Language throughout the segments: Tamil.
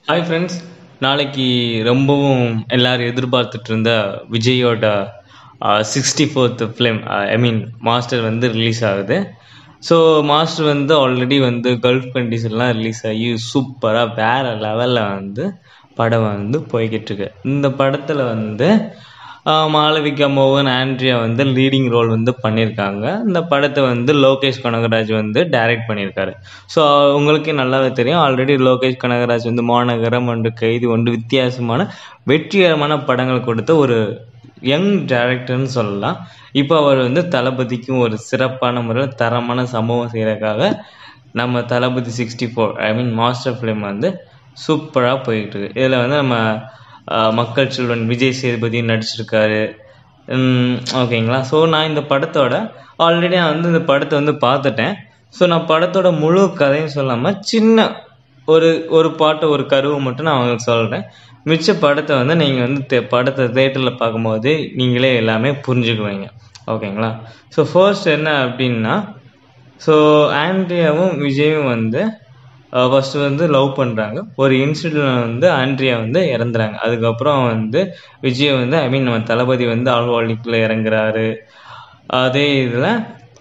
ஹாய் ஃப்ரெண்ட்ஸ் நாளைக்கு ரொம்பவும் எல்லாரும் எதிர்பார்த்துட்டு இருந்த விஜயோட sixty fourth film I mean Master வந்து ரிலீஸ் ஆகுது ஸோ மாஸ்டர் வந்து ஆல்ரெடி வந்து கல்ஃப் கண்ட்ரிஸ்லாம் ரிலீஸ் ஆகி சூப்பராக வேறு லெவலில் வந்து படம் வந்து போய்கிட்டு இருக்கு இந்த படத்தில் வந்து ஆஹ் மாளவிகா மோகன் ஆண்ட்ரியா வந்து லீடிங் ரோல் வந்து பண்ணியிருக்காங்க இந்த படத்தை வந்து லோகேஷ் கனகராஜ் வந்து டைரக்ட் பண்ணியிருக்காரு ஸோ உங்களுக்கே நல்லாவே தெரியும் ஆல்ரெடி லோகேஷ் கனகராஜ் வந்து மாநகரம் ஒன்று கைது ஒன்று வித்தியாசமான வெற்றிகரமான படங்கள் கொடுத்த ஒரு யங் டைரக்டர்னு சொல்லலாம் இப்போ அவர் வந்து தளபதிக்கும் ஒரு சிறப்பான முறையில் தரமான சம்பவம் செய்கிறதுக்காக நம்ம Thalapathy sixty four I mean Master film வந்து சூப்பராக போயிட்டு இருக்கு இதில் வந்து நம்ம ஆஹ், மக்கள் செல்வன் விஜய் சேதுபதி நடிச்சிருக்காரு உம், ஓகேங்களா ஸோ நான் இந்த படத்தோட ஆல்ரெடி நான் வந்து இந்த படத்தை வந்து பார்த்துட்டேன் ஸோ நான் படத்தோட முழு கதையும் சொல்லாமல் சின்ன ஒரு ஒரு பாட்டு ஒரு கருவை மட்டும் நான் உங்களுக்கு சொல்கிறேன் மிச்ச படத்தை வந்து நீங்கள் வந்து தே- படத்தை தேட்டரில் பார்க்கும்போது நீங்களே எல்லாமே புரிஞ்சுக்குவீங்க ஓகேங்களா ஸோ ஃபர்ஸ்ட் என்ன அப்படின்னா ஸோ ஆண்ட்ரியாவும் விஜயும் வந்து ஃபஸ்ட்டு வந்து லவ் பண்ணுறாங்க ஒரு இன்சிடென்ட் வந்து ஆண்ட்ரியா வந்து இறந்துறாங்க அதுக்கப்புறம் வந்து விஜய் வந்து ஐ மீன் நம்ம தளபதி வந்து ஆழ்வாளிக்குள்ளே இறங்குறாரு அதே இதில்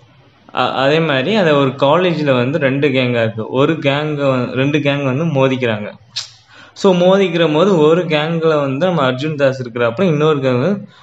அதே மாதிரி அதை ஒரு காலேஜில் வந்து ரெண்டு கேங்காக இருக்குது ஒரு கேங்கை ரெண்டு கேங் வந்து மோதிக்கிறாங்க ஸோ மோதிக்கிற போது ஒரு கேங்கில் வந்து நம்ம அர்ஜுன் தாஸ் இருக்கிறப்ப இன்னொரு கேங்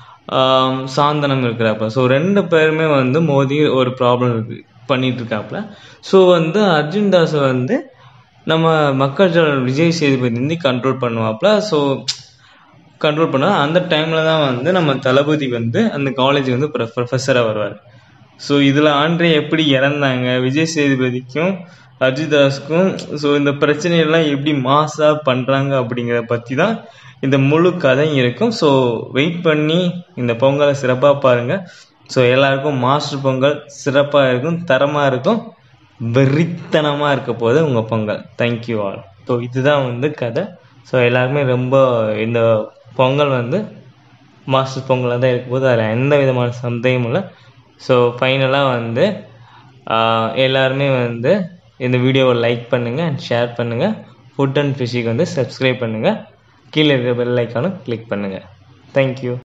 சாந்தனம் இருக்கிறாப்புல ஸோ ரெண்டு பேருமே வந்து மோதி ஒரு ப்ராப்ளம் இருக்கு பண்ணிட்டு இருக்காப்புல ஸோ வந்து அர்ஜுன் தாஸை வந்து நம்ம மக்கள் ஜன- விஜய் சேதுபதி வந்து கண்ட்ரோல் பண்ணுவாப்புல ஸோ கண்ட்ரோல் பண்ண அந்த டைமில் தான் வந்து நம்ம தளபதி வந்து அந்த காலேஜ் வந்து ப்ரொஃபஸராக வருவார் ஸோ இதில் ஆண்ட்ரே எப்படி இறந்தாங்க விஜய் சேதுபதிக்கும் அஜிதாஸுக்கும் ஸோ இந்த பிரச்சனையெல்லாம் எப்படி மாஸாக பண்ணுறாங்க அப்படிங்கிறத பற்றி தான் இந்த முழு கதையும் இருக்கும் ஸோ வெயிட் பண்ணி இந்த பொங்கலை சிறப்பாக பாருங்கள் ஸோ எல்லாருக்கும் மாஸ்டர் பொங்கல் சிறப்பாக இருக்கும் தரமாக இருக்கும் வெறித்தனமாக இருக்க போது உங்கள் பொங்கல் தேங்க்யூ ஆல் ஸோ இதுதான் வந்து கதை ஸோ எல்லாருமே ரொம்ப இந்த பொங்கல் வந்து மாஸ்டர் பொங்கலாக தான் இருக்கும் போது அதில் எந்த விதமான சந்தேகமும் இல்லை ஸோ ஃபைனலாக வந்து ஆஹ், எல்லாருமே வந்து இந்த வீடியோவை லைக் பண்ணுங்கள் அண்ட் ஷேர் பண்ணுங்கள் ஃபுட் அண்ட் ஃபிஷிக்கு வந்து சப்ஸ்கிரைப் பண்ணுங்கள் கீழே இருக்கிற பெல் ஐக்கானும் கிளிக் பண்ணுங்கள் தேங்க்யூ